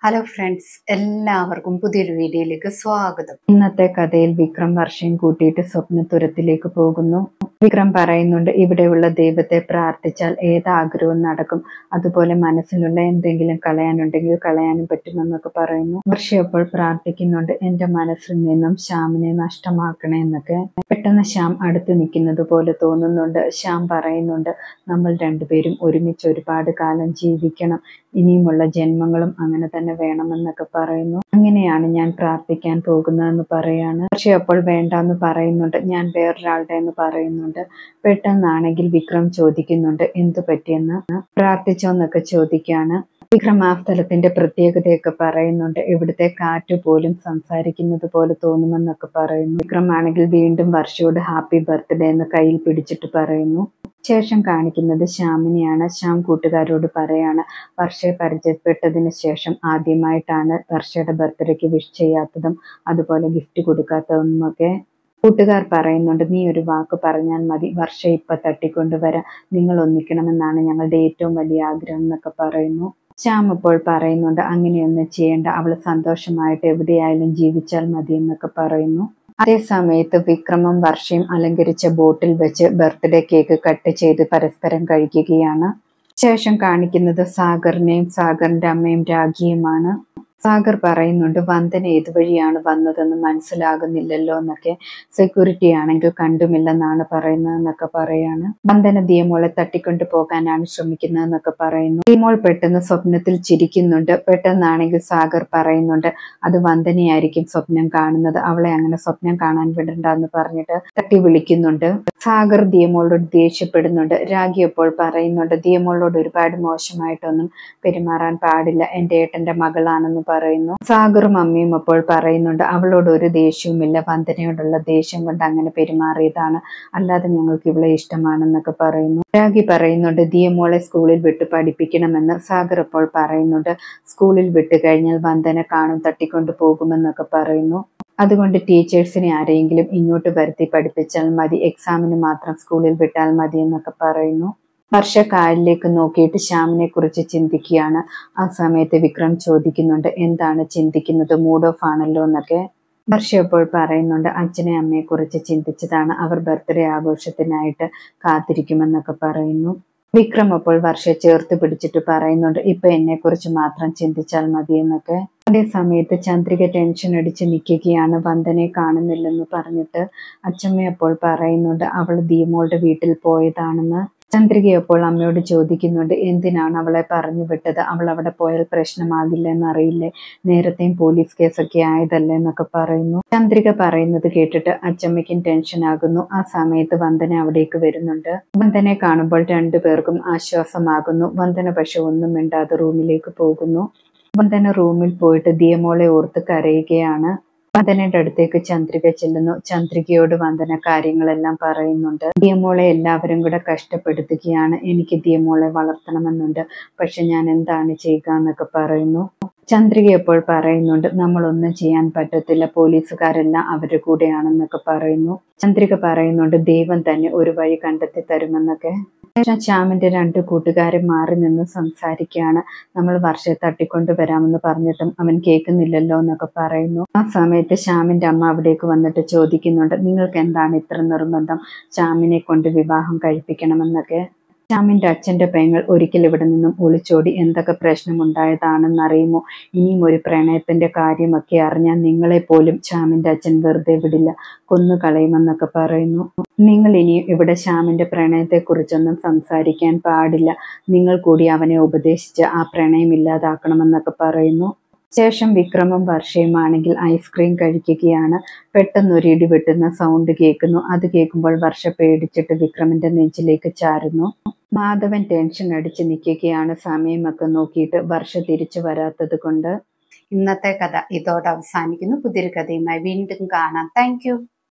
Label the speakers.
Speaker 1: hello friends എല്ലാവർക്കും പുതിയൊരു വീഡിയോയിലേക്ക് സ്വാഗതം
Speaker 2: ഇന്നത്തെ കഥയിൽ വിക്രം വർഷയും കൂട്ടിയിട്ട് സ്വപ്നതുരത്തിലേക്ക് പോകുന്നു വിക്രം പറയുന്നുണ്ട് ഇവിടെയുള്ള ദൈവത്തെ പ്രാർത്ഥിച്ചാൽ ഏത് ആഗ്രഹവും നടക്കും അതുപോലെ മനസ്സിലുള്ള എന്തെങ്കിലും കളയാനുണ്ടെങ്കിൽ കളയാനും പറ്റുമെന്നൊക്കെ പറയുന്നു വർഷ അപ്പോൾ പ്രാർത്ഥിക്കുന്നുണ്ട് എന്റെ മനസ്സിൽ നിന്നും ശ്യാമിനെ നഷ്ടമാക്കണേ എന്നൊക്കെ പെട്ടെന്ന് ശ്യാം അടുത്ത് നിൽക്കുന്നത് പോലെ തോന്നുന്നുണ്ട് ശ്യാം പറയുന്നുണ്ട് നമ്മൾ രണ്ടുപേരും ഒരുമിച്ച് ഒരുപാട് കാലം ജീവിക്കണം ഇനിയുമുള്ള ജന്മങ്ങളും അങ്ങനെ തന്നെ വേണമെന്നൊക്കെ പറയുന്നു അങ്ങനെയാണ് ഞാൻ പ്രാർത്ഥിക്കാൻ പോകുന്നതെന്ന് പറയാണ് പക്ഷെ അപ്പോൾ വേണ്ടെന്ന് പറയുന്നുണ്ട് ഞാൻ വേറൊരാളുടെ എന്ന് പറയുന്നുണ്ട് പെട്ടെന്നാണെങ്കിൽ വിക്രം ചോദിക്കുന്നുണ്ട് എന്തു പറ്റിയെന്ന് പ്രാർത്ഥിച്ചോന്നൊക്കെ ചോദിക്കാണ് വിക്രം ആ സ്ഥലത്തിന്റെ പ്രത്യേകതയൊക്കെ പറയുന്നുണ്ട് ഇവിടുത്തെ കാറ്റ് പോലും സംസാരിക്കുന്നത് പോലെ തോന്നുമെന്നൊക്കെ പറയുന്നു വിക്രം ആണെങ്കിൽ വീണ്ടും വർഷയോട് ഹാപ്പി ബർത്ത്ഡേ എന്ന് കയ്യിൽ പിടിച്ചിട്ട് പറയുന്നു ശേഷം കാണിക്കുന്നത് ശ്യാമിനെയാണ് ശ്യാം കൂട്ടുകാരോട് പറയാണ് വർഷയെ പരിചയപ്പെട്ടതിന് ശേഷം ആദ്യമായിട്ടാണ് വർഷയുടെ ബർത്ത്ഡേക്ക് വിഷ് ചെയ്യാത്തതും അതുപോലെ ഗിഫ്റ്റ് കൊടുക്കാത്തതും ഒക്കെ കൂട്ടുകാർ പറയുന്നുണ്ട് നീ ഒരു വാക്ക് പറഞ്ഞാൽ മതി വർഷ ഇപ്പൊ തട്ടിക്കൊണ്ടുവരാം നിങ്ങൾ ഒന്നിക്കണമെന്നാണ് ഞങ്ങളുടെ ഏറ്റവും വലിയ ആഗ്രഹം എന്നൊക്കെ പറയുന്നു ശ്യാം ഇപ്പോൾ പറയുന്നുണ്ട് അങ്ങനെയൊന്നും ചെയ്യേണ്ട അവൾ സന്തോഷമായിട്ട് എവിടെയായാലും ജീവിച്ചാൽ മതി എന്നൊക്കെ പറയുന്നു അതേ സമയത്ത് വിക്രമും വർഷയും അലങ്കരിച്ച ബോട്ടിൽ വെച്ച് ബർത്ത്ഡേ കേക്ക് കട്ട് ചെയ്ത് പരസ്പരം കഴിക്കുകയാണ് ശേഷം കാണിക്കുന്നത് സാഗറിനെയും സാഗറിന്റെ അമ്മയും രാഖിയുമാണ് സാഗർ പറയുന്നുണ്ട് വന്ദന ഏതുവഴിയാണ് വന്നതെന്ന് മനസ്സിലാകുന്നില്ലല്ലോ എന്നൊക്കെ സെക്യൂരിറ്റി ആണെങ്കിൽ കണ്ടുമില്ലെന്നാണ് പറയുന്നതെന്നൊക്കെ പറയാണ് വന്ദന ദിയമോളെ തട്ടിക്കൊണ്ടു പോകാനാണ് ശ്രമിക്കുന്നതെന്നൊക്കെ പറയുന്നു ദിയമോൾ പെട്ടെന്ന് സ്വപ്നത്തിൽ ചിരിക്കുന്നുണ്ട് പെട്ടെന്നാണെങ്കിൽ സാഗർ പറയുന്നുണ്ട് അത് വന്ദനയായിരിക്കും സ്വപ്നം കാണുന്നത് അവളെ അങ്ങനെ സ്വപ്നം കാണാൻ വിടണ്ട എന്ന് പറഞ്ഞിട്ട് തട്ടി വിളിക്കുന്നുണ്ട് സാഗർ ദിയമോളോട് ദേഷ്യപ്പെടുന്നുണ്ട് രാഗി അപ്പോൾ പറയുന്നുണ്ട് ദിയമോളോട് ഒരുപാട് മോശമായിട്ടൊന്നും പെരുമാറാൻ പാടില്ല എന്റെ ഏട്ടന്റെ മകളാണെന്ന് പറയുന്നു സാഗറും അമ്മയും അപ്പോൾ പറയുന്നുണ്ട് അവളോട് ഒരു ദേഷ്യവുമില്ല വന്ദനയോടുള്ള ദേഷ്യം കൊണ്ട് അങ്ങനെ പെരുമാറിയതാണ് അല്ലാതെ ഞങ്ങൾക്ക് ഇവളെ ഇഷ്ടമാണെന്നൊക്കെ പറയുന്നു രാഗി പറയുന്നുണ്ട് ദിയമോളെ സ്കൂളിൽ വിട്ട് പഠിപ്പിക്കണമെന്ന് സാഗർ അപ്പോൾ പറയുന്നുണ്ട് സ്കൂളിൽ വിട്ട് കഴിഞ്ഞാൽ വന്ദന കാണും തട്ടിക്കൊണ്ടു പോകുമെന്നൊക്കെ പറയുന്നു അതുകൊണ്ട് ടീച്ചേഴ്സിനെ ആരെങ്കിലും ഇങ്ങോട്ട് വരുത്തി പഠിപ്പിച്ചാൽ മതി എക്സാമിന് മാത്രം സ്കൂളിൽ വിട്ടാൽ മതി എന്നൊക്കെ പറയുന്നു വർഷ കായലിലേക്ക് നോക്കിയിട്ട് ശ്യാമിനെ കുറിച്ച് ചിന്തിക്കുകയാണ് ആ സമയത്ത് വിക്രം ചോദിക്കുന്നുണ്ട് എന്താണ് ചിന്തിക്കുന്നത് മൂഡ് ഓഫ് ആണല്ലോ എന്നൊക്കെ വർഷ ഇപ്പോൾ പറയുന്നുണ്ട് അച്ഛനെ അമ്മയെ കുറിച്ച് ചിന്തിച്ചതാണ് അവർ ബർത്ത്ഡേ ആഘോഷത്തിനായിട്ട് കാത്തിരിക്കുമെന്നൊക്കെ പറയുന്നു വിക്രം അപ്പോൾ വർഷ ചേർത്ത് പിടിച്ചിട്ട് പറയുന്നുണ്ട് ഇപ്പൊ എന്നെ കുറിച്ച് മാത്രം ചിന്തിച്ചാൽ മതി എന്നൊക്കെ അതേ സമയത്ത് ചന്ദ്രിക ടെൻഷൻ അടിച്ച് നിൽക്കുകയാണ് വന്ദനെ കാണുന്നില്ലെന്ന് പറഞ്ഞിട്ട് അച്ഛമ്മ അപ്പോൾ പറയുന്നുണ്ട് അവൾ ദീമോളുടെ വീട്ടിൽ പോയതാണെന്ന് ചന്ദ്രിക അപ്പോൾ അമ്മയോട് ചോദിക്കുന്നുണ്ട് എന്തിനാണ് അവളെ പറഞ്ഞു വിട്ടത് അവൾ അവിടെ പോയാൽ പ്രശ്നമാകില്ല എന്നറിയില്ലേ നേരത്തെയും പോലീസ് കേസൊക്കെ ആയതല്ലേ എന്നൊക്കെ പറയുന്നു ചന്ദ്രിക പറയുന്നത് കേട്ടിട്ട് അച്ചമ്മയ്ക്കും ടെൻഷൻ ആകുന്നു ആ സമയത്ത് വന്ദന അവിടേക്ക് വരുന്നുണ്ട് വന്ദനെ കാണുമ്പോൾ രണ്ടുപേർക്കും ആശ്വാസമാകുന്നു വന്ദന പക്ഷെ ഒന്നും മിണ്ടാതെ റൂമിലേക്ക് പോകുന്നു വന്ദന റൂമിൽ പോയിട്ട് ദിയമോളെ ഓർത്ത് കരയുകയാണ് വന്ദനയുടെ അടുത്തേക്ക് ചന്ദ്രിക ചെല്ലുന്നു ചന്ദ്രികയോട് വന്ദന കാര്യങ്ങളെല്ലാം പറയുന്നുണ്ട് ദിയമോളെ എല്ലാവരും കൂടെ കഷ്ടപ്പെടുത്തുകയാണ് എനിക്ക് ദിയമോളെ വളർത്തണമെന്നുണ്ട് പക്ഷെ ഞാൻ എന്താണ് ചെയ്യുക എന്നൊക്കെ പറയുന്നു ചന്ദ്രിക എപ്പോൾ പറയുന്നുണ്ട് നമ്മളൊന്നും ചെയ്യാൻ പറ്റത്തില്ല പോലീസുകാരെല്ലാം അവരുടെ കൂടെയാണെന്നൊക്കെ പറയുന്നു ചന്ദ്രിക പറയുന്നുണ്ട് ദൈവം തന്നെ ഒരു വഴി കണ്ടെത്തി തരുമെന്നൊക്കെ ശ്യാമിന്റെ രണ്ട് കൂട്ടുകാരും മാറി നിന്ന് സംസാരിക്കുകയാണ് നമ്മൾ വർഷയെ തട്ടിക്കൊണ്ട് വരാമെന്ന് പറഞ്ഞിട്ടും അവൻ കേൾക്കുന്നില്ലല്ലോ എന്നൊക്കെ പറയുന്നു ആ സമയത്ത് ശ്യാമിന്റെ അമ്മ അവിടേക്ക് വന്നിട്ട് ചോദിക്കുന്നുണ്ട് നിങ്ങൾക്ക് എന്താണ് ഇത്ര നിർബന്ധം ശ്യാമിനെ കൊണ്ട് വിവാഹം കഴിപ്പിക്കണമെന്നൊക്കെ ശ്യാമിന്റെ അച്ഛന്റെ പെങ്ങൾ ഒരിക്കൽ ഇവിടെ നിന്നും ഒളിച്ചോടി എന്തൊക്കെ പ്രശ്നമുണ്ടായതാണെന്ന് അറിയുമോ ഇനിയും ഒരു പ്രണയത്തിന്റെ കാര്യമൊക്കെ അറിഞ്ഞാൽ നിങ്ങളെ പോലും ശ്യാമിന്റെ അച്ഛൻ വെറുതെ വിടില്ല കൊന്നു കളയുമെന്നൊക്കെ പറയുന്നു നിങ്ങൾ ഇനിയും ഇവിടെ ശ്യാമിന്റെ പ്രണയത്തെക്കുറിച്ചൊന്നും സംസാരിക്കാൻ പാടില്ല നിങ്ങൾ കൂടി അവനെ ഉപദേശിച്ച് ആ പ്രണയം ഇല്ലാതാക്കണമെന്നൊക്കെ പറയുന്നു ശേഷം വിക്രമും വർഷയുമാണെങ്കിൽ ഐസ്ക്രീം കഴിക്കുകയാണ് പെട്ടെന്ന് ഒരു ഇടി വെട്ടുന്ന സൗണ്ട് കേൾക്കുന്നു അത് കേൾക്കുമ്പോൾ വർഷ പേടിച്ചിട്ട് വിക്രമിന്റെ നെഞ്ചിലേക്ക് ചാരുന്നു മാധവൻ ടെൻഷൻ അടിച്ച് നിൽക്കുകയാണ് സമയമൊക്കെ നോക്കിയിട്ട് വർഷ തിരിച്ചു വരാത്തത് കൊണ്ട്
Speaker 1: ഇന്നത്തെ കഥ ഇതോടെ അവസാനിക്കുന്നു പുതിയൊരു കഥയുമായി വീണ്ടും കാണാം താങ്ക്